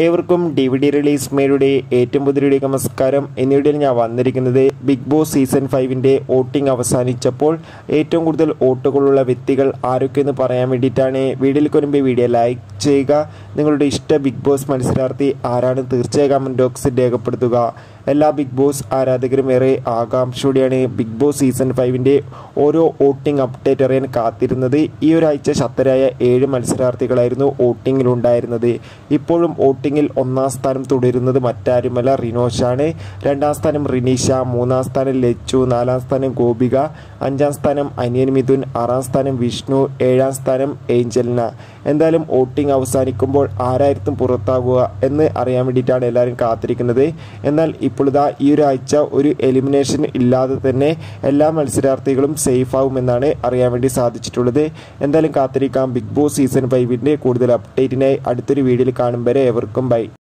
ഏവർക്കും D V D release മേയുടെ ഏറ്റവും പുതിയ നമസ്കാരം എന്നിവിടെ ഞാൻ വന്നിരിക്കുന്നത് ബിഗ് ബോസ് സീസൺ ഫൈവിൻ്റെ വോട്ടിംഗ് അവസാനിച്ചപ്പോൾ ഏറ്റവും കൂടുതൽ വോട്ടുകളുള്ള വ്യക്തികൾ ആരൊക്കെയെന്ന് പറയാൻ വേണ്ടിയിട്ടാണ് വീഡിയോയിൽ വരുമ്പോൾ വീഡിയോ ലൈക്ക് ചെയ്യുക നിങ്ങളുടെ ഇഷ്ട ബിഗ് ബോസ് മത്സരാർത്ഥി ആരാണ് തീർച്ചയായും കമൻറ്റ് ബോക്സിൽ രേഖപ്പെടുത്തുക എല്ലാ ബിഗ് ബോസ് ആരാധകരും ഏറെ ആകാംക്ഷയോടെയാണ് ബിഗ് ബോസ് സീസൺ ഫൈവിൻ്റെ ഓരോ വോട്ടിംഗ് അപ്ഡേറ്റ് അറിയാൻ കാത്തിരുന്നത് ഈ ഒരാഴ്ച ശക്തരായ ഏഴ് മത്സരാർത്ഥികളായിരുന്നു വോട്ടിങ്ങിലുണ്ടായിരുന്നത് ഇപ്പോഴും വോട്ടിങ്ങിൽ ഒന്നാം സ്ഥാനം തുടരുന്നത് മറ്റാരുമല്ല റിനോഷാണ് രണ്ടാം സ്ഥാനം റിനീഷ മൂന്നാം സ്ഥാനം ലച്ചു നാലാം സ്ഥാനം ഗോപിക അഞ്ചാം സ്ഥാനം അനിയൻ മിഥുൻ ആറാം സ്ഥാനം വിഷ്ണു ഏഴാം സ്ഥാനം ഏഞ്ചലിന എന്തായാലും വോട്ടിംഗ് അവസാനിക്കുമ്പോൾ ആരായിരിക്കും പുറത്താകുക എന്ന് അറിയാൻ വേണ്ടിയിട്ടാണ് എല്ലാവരും കാത്തിരിക്കുന്നത് എന്നാൽ ഇപ്പോൾ ഇതാ ഈ ഒരു ആഴ്ച ഒരു എലിമിനേഷൻ ഇല്ലാതെ തന്നെ എല്ലാ മത്സരാർത്ഥികളും സേഫ് ആവുമെന്നാണ് അറിയാൻ വേണ്ടി സാധിച്ചിട്ടുള്ളത് എന്തായാലും കാത്തിരിക്കാം ബിഗ് ബോസ് സീസൺ ഫൈവിൻ്റെ കൂടുതൽ അപ്ഡേറ്റിനായി അടുത്തൊരു വീഡിയോയിൽ കാണും വരെ എവർക്കും ബൈ